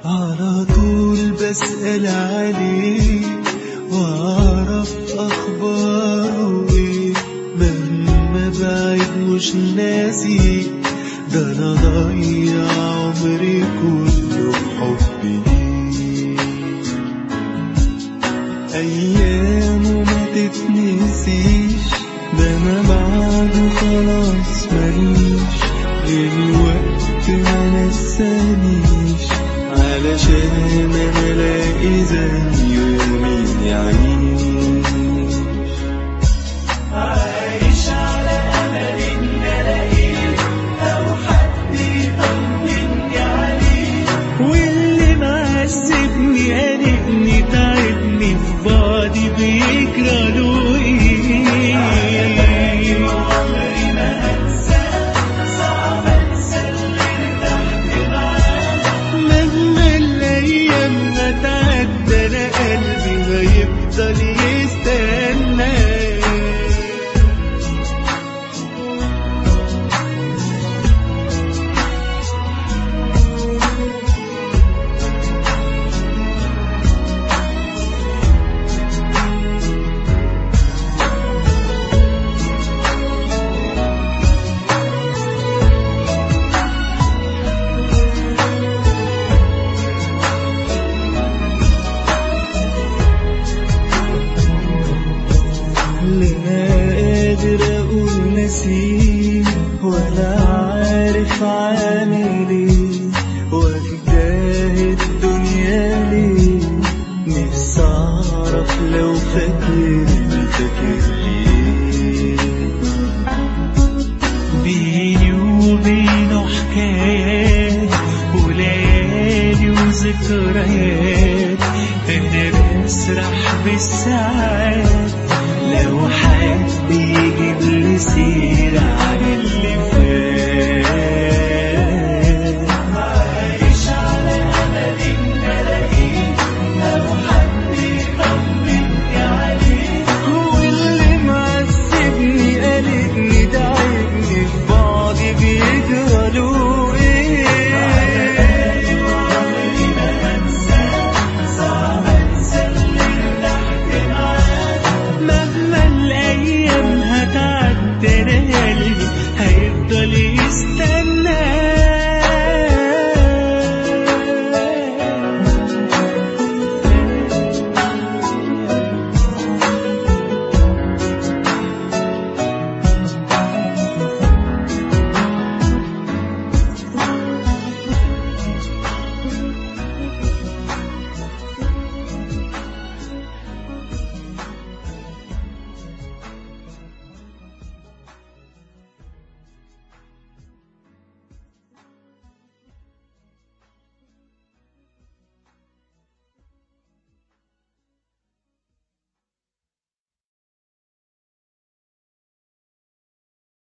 على طول بسأل عليه واعرف اخباره ايه مهما بعيد مش ناسي ده انا ضيع عمري كله بحبي ليه ايامه ما تتنسيش ده انا بعده خلاص ماليش الوقت ما نسانيش علشان انا الاقي زيه مين يعيش عايش على امل ان الاقيه او حد يطمني عليه واللي معذبني قلقني تعبني في بعضي بيجرى له ايه عمري ما انسى صعب انسى اللي ارتحت معاه مهما الايام ما تعدى انا قلبي هيفضل يستنى لا قادر اقول نسيم ولا عارف عامل ايه واجداه الدنيا ليه نفسي اعرف لو فاكرني فاكرني ايه بيني وبينه حكايات وليالي وذكريات انا بسرح بالساعات لو حد يجيب لي سيرة عن اللي فات